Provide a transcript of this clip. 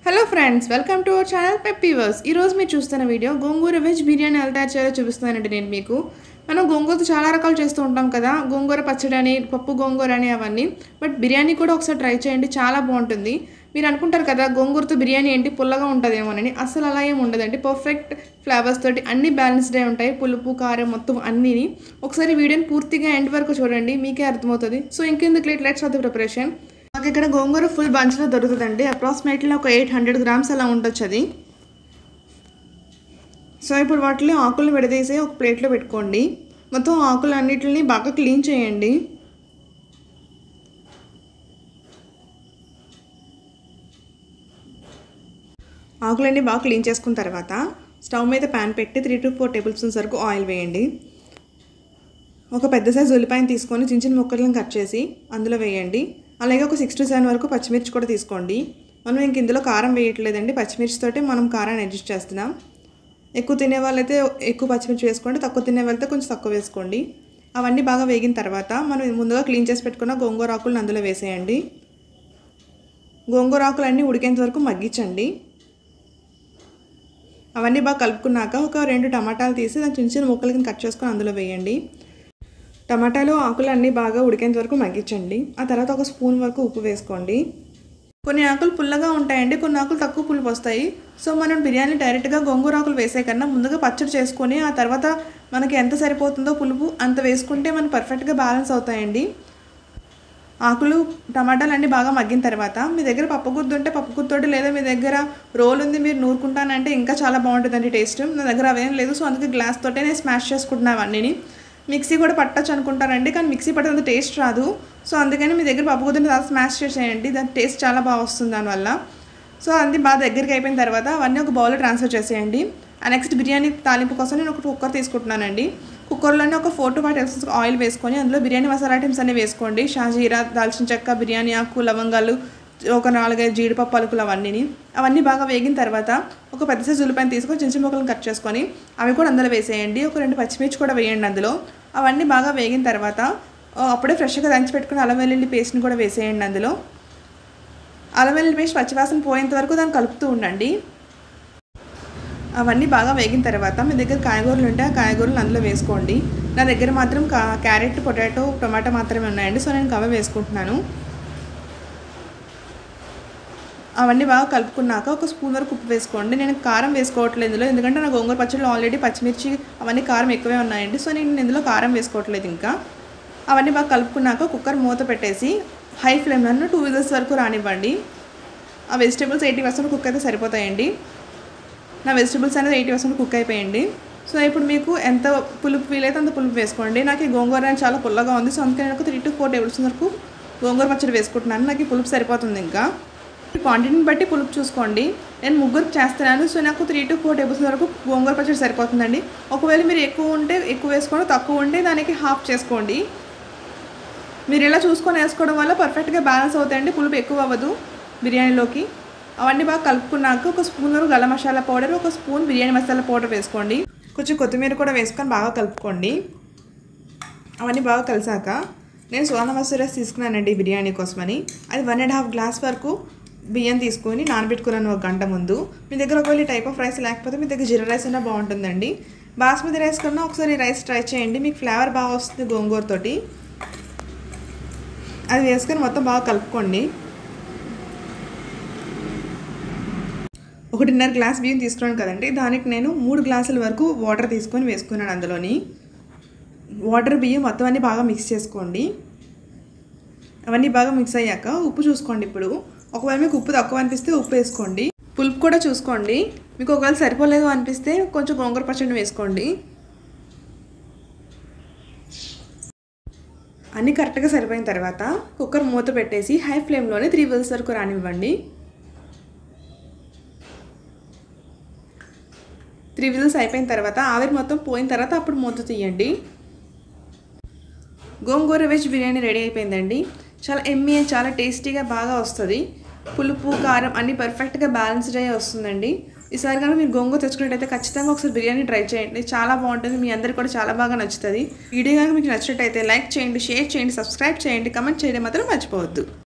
hello friends welcome to our channel Peppyverse ఈరోజు మీరు చూస్తున్న వీడియో గోంగూర వెజ్ బిర్యానీ ఎలా తయారు చేయాలో చూపిస్తున్నానండి నేను మీకు మనం గోంగూరతో చాలా రకాలు చేస్తూ ఉంటాం కదా గోంగూర పచ్చడి అని పప్పు గోంగూర అని అవన్నీ బట్ బిర్యానీ కూడా ఒకసారి ట్రై చేయండి చాలా బాగుంటుంది మీరు అనుకుంటారు కదా గోంగూరతో బిర్యానీ ఏంటి పుల్లగా ఉంటుందేమోనని అసలు అలా ఏం ఉండదండి పర్ఫెక్ట్ ఫ్లేవర్స్ తోటి అన్ని బ్యాలెన్స్డ్ అయి ఉంటాయి పులుపు కారం మొత్తం అన్నీని ఒకసారి వీడియోని పూర్తిగా ఎండ్ వరకు చూడండి మీకే అర్థమవుతుంది సో ఇంకెందుకు late let's of the preparation మాకు ఇక్కడ గోంగూర ఫుల్ బంచ్లో దొరుకుతుందండి అప్రాక్సిమేట్లీ ఒక ఎయిట్ హండ్రెడ్ గ్రామ్స్ అలా ఉండొచ్చు అది సో ఇప్పుడు వాటిలో ఆకులు విడదీసి ఒక ప్లేట్లో పెట్టుకోండి మొత్తం ఆకులు అన్నిటిని బాగా క్లీన్ చేయండి ఆకులన్నీ బాగా క్లీన్ చేసుకున్న తర్వాత స్టవ్ మీద ప్యాన్ పెట్టి three to four tablespoons వరకు ఆయిల్ వేయండి ఒక పెద్ద సైజు ఉల్లిపాయను తీసుకొని చిన్న చిన్న ముక్కలను కట్ చేసి అందులో వేయండి అలాగే ఒక సిక్స్ టు సెవెన్ వరకు పచ్చిమిర్చి కూడా తీసుకోండి మనం ఇంక ఇందులో కారం వేయట్లేదండి పచ్చిమిర్చితోటి మనం కారాన్ని అడ్జస్ట్ చేస్తున్నాం ఎక్కువ తినే వాళ్ళైతే ఎక్కువ పచ్చిమిర్చి వేసుకోండి తక్కువ తినే వాళ్ళైతే కొంచెం తక్కువ వేసుకోండి అవన్నీ బాగా వేగిన తర్వాత మనం ముందుగా క్లీన్ చేసి పెట్టుకున్న గోంగూర ఆకులను అందులో వేసేయండి గోంగూర ఆకులు అన్నీ ఉడికేంత వరకు మగ్గించండి అవన్నీ బాగా కలుపుకున్నాక ఒక రెండు టమాటాలు తీసి దాని చిన్న చిన్న ముక్కలకి కట్ చేసుకొని అందులో వేయండి టమాటాలు ఆకులు అన్నీ బాగా ఉడికేంత వరకు మగ్గించండి ఆ తర్వాత ఒక స్పూన్ వరకు ఉప్పు వేసుకోండి కొన్ని ఆకులు పుల్లగా ఉంటాయండి కొన్ని ఆకులు తక్కువ పులుపు వస్తాయి సో మనం బిర్యానీ డైరెక్ట్గా గోంగూర ఆకులు వేసే కన్నా ముందుగా పచ్చడి చేసుకొని ఆ తర్వాత మనకి ఎంత సరిపోతుందో పులుపు అంత వేసుకుంటే మనకు పర్ఫెక్ట్గా బ్యాలెన్స్ అవుతాయండి ఆకులు టమాటాలు అన్నీ బాగా మగ్గిన తర్వాత మీ దగ్గర పప్పు గుద్దు ఉంటే పప్పు గుత్తోటి లేదా మీ దగ్గర రోల్ ఉంది మీరు నూరుకుంటానంటే ఇంకా చాలా బాగుంటుందండి టేస్ట్ నా దగ్గర అవేం లేదు సో అందుకే గ్లాస్ తోటే నేను స్మాష్ చేసుకుంటున్నాను అవన్నీని మిక్సీ కూడా పట్టచ్చు అనుకుంటారండి కానీ మిక్సీ పట్టేంత టేస్ట్ రాదు సో అందుకని మీ దగ్గర పప్పు గుద్దుని చాలా స్మాష్ చేసేయండి దాని టేస్ట్ చాలా బాగా వస్తుంది దానివల్ల సో అన్నీ బాగా దగ్గరికి అయిపోయిన తర్వాత అవన్నీ ఒక బౌల్లో ట్రాన్స్ఫర్ చేసేయండి ఆ నెక్స్ట్ బిర్యానీ తాలింపు కోసం నేను ఒక కుక్కర్ తీసుకుంటున్నానండి కుక్కర్లోనే ఒక four to five table oil వేసుకొని అందులో బిర్యానీ మసాలా ఐటమ్స్ అన్నీ వేసుకోండి షాజీరా దాల్చిన చెక్క బిర్యానీ ఆకు లవంగాలు ఒక నాలుగైదు జీడిపప్పు పలుకులు అవన్నీని అవన్నీ బాగా వేగిన తర్వాత ఒక పెద్ద సైజు ఉల్లిపాయలు తీసుకొని చిన్న చిన్న ముక్కలను కట్ చేసుకొని అవి కూడా అందులో వేసేయండి ఒక రెండు పచ్చిమిర్చి కూడా వేయండి అందులో అవన్నీ బాగా వేగిన తర్వాత అప్పుడే ఫ్రెష్గా దంచి పెట్టుకుని అల్లం వెల్లుల్లి పేస్ట్ని కూడా వేసేయండి అందులో అల్లం వెల్లుల్లి పేస్ట్ పచ్చివాసన పోయేంత వరకు దాన్ని కలుపుతూ ఉండండి అవన్నీ బాగా వేగిన తర్వాత మీ దగ్గర కాయగూరలు ఉంటే ఆ కాయగూరలు అందులో వేసుకోండి నా దగ్గర మాత్రం కా క్యారెట్ పొటాటో టొమాటో మాత్రమే ఉన్నాయండి సో నేను కవ వేసుకుంటున్నాను అవన్నీ బాగా కలుపుకున్నాక ఒక స్పూన్ వరకు ఉప్పు వేసుకోండి నేను కారం వేసుకోవట్లేదు ఇందులో ఎందుకంటే నా గోంగూర పచ్చడిలో ఆల్రెడీ పచ్చిమిర్చి అవన్నీ కారం ఎక్కువే ఉన్నాయండి సో నేను ఇందులో కారం వేసుకోవట్లేదు ఇంకా అవన్నీ బాగా కలుపుకున్నాక కుక్కర్ మూత పెట్టేసి హై ఫ్లేమ్లో టూ విజిల్స్ వరకు రానివ్వండి ఆ వెజిటేబుల్స్ ఎయిటీ పర్సెంట్ కుక్ అయితే సరిపోతాయండి నా వెజిటేబుల్స్ అనేది ఎయిటీ పర్సెంట్ కుక్ అయిపోయండి సో ఇప్పుడు మీకు ఎంత పులుపు వీలైతే అంత పులుపు వేసుకోండి నాకు ఈ గోంగూర అనేది చాలా పుల్లగా ఉంది సో అందుకే నేను ఒక త్రీ టు ఫోర్ టేబుల్స్ వరకు గోంగూర పచ్చడి వేసుకుంటున్నాను నాకు ఈ పులుపు సరిపోతుంది ఇంకా క్వాంటిటీని బట్టి పులుపు చూసుకోండి నేను ముగ్గురు చేస్తున్నాను సో నాకు త్రీ టు ఫోర్ టేబుల్స్ వరకు గోంగూర పచ్చడి సరిపోతుందండి ఒకవేళ మీరు ఎక్కువ ఉంటే ఎక్కువ వేసుకోండి తక్కువ ఉంటే దానికి హాఫ్ చేసుకోండి మీరు ఇలా చూసుకొని వేసుకోవడం వల్ల పర్ఫెక్ట్గా బ్యాలెన్స్ అవుతాయండి పులుపు ఎక్కువ అవ్వదు బిర్యానీలోకి అవన్నీ బాగా కలుపుకున్నాక ఒక స్పూన్ వరకు గల మసాలా పౌడర్ ఒక స్పూన్ బిర్యానీ మసాలా పౌడర్ వేసుకోండి కొంచెం కొత్తిమీర కూడా వేసుకొని బాగా కలుపుకోండి అవన్నీ బాగా కలిసాక నేను సోనా మసూర తీసుకున్నానండి బిర్యానీ కోసమని అది వన్ అండ్ హాఫ్ గ్లాస్ వరకు బియ్యం తీసుకొని నానబెట్టుకున్నాను ఒక గంట ముందు మీ దగ్గర ఒకవేళ టైప్ ఆఫ్ రైస్ లేకపోతే మీ దగ్గర జీరా రైస్ అయినా బాగుంటుందండి బాస్మతి రైస్ కన్నా ఒకసారి రైస్ ట్రై చేయండి మీకు ఫ్లేవర్ బాగా వస్తుంది గోంగూరతోటి అది వేసుకొని మొత్తం బాగా కలుపుకోండి ఒకటిన్నర గ్లాస్ బియ్యం తీసుకున్నాను కదండి దానికి నేను మూడు గ్లాసుల వరకు వాటర్ తీసుకొని వేసుకున్నాను అందులోని వాటర్ బియ్యం మొత్తం అన్నీ బాగా మిక్స్ చేసుకోండి అవన్నీ బాగా మిక్స్ అయ్యాక ఉప్పు చూసుకోండి ఇప్పుడు ఒకవేళ మీకు ఉప్పు తక్కువ అనిపిస్తే ఉప్పు వేసుకోండి పులుపు కూడా చూసుకోండి మీకు ఒకవేళ సరిపోలేదు అనిపిస్తే కొంచెం గోంగూర పచ్చడి వేసుకోండి అన్నీ కరెక్ట్గా సరిపోయిన తర్వాత కుక్కర్ మూత పెట్టేసి హై ఫ్లేమ్లోనే త్రీ విల్స్ వరకు రానివ్వండి త్రీ విజిల్స్ అయిపోయిన తర్వాత ఆవిరి మొత్తం పోయిన తర్వాత అప్పుడు మూత తీయండి గోంగూర వెజ్ బిర్యానీ రెడీ అయిపోయిందండి చాలా ఎమ్మీ చాలా టేస్టీగా బాగా వస్తుంది పులుపు కారం అన్నీ పర్ఫెక్ట్గా బ్యాలెన్స్డ్ అయ్యి వస్తుందండి ఈసారి కనుక మీరు గోంగూర తెచ్చుకున్నట్టయితే ఖచ్చితంగా ఒకసారి బిర్యానీ ట్రై చేయండి చాలా బాగుంటుంది మీ అందరికి కూడా చాలా బాగా నచ్చుతుంది వీడియో కనుక మీకు నచ్చినట్టయితే లైక్ చేయండి షేర్ చేయండి సబ్స్క్రైబ్ చేయండి కమెంట్ చేయడం మాత్రం మర్చిపోవద్దు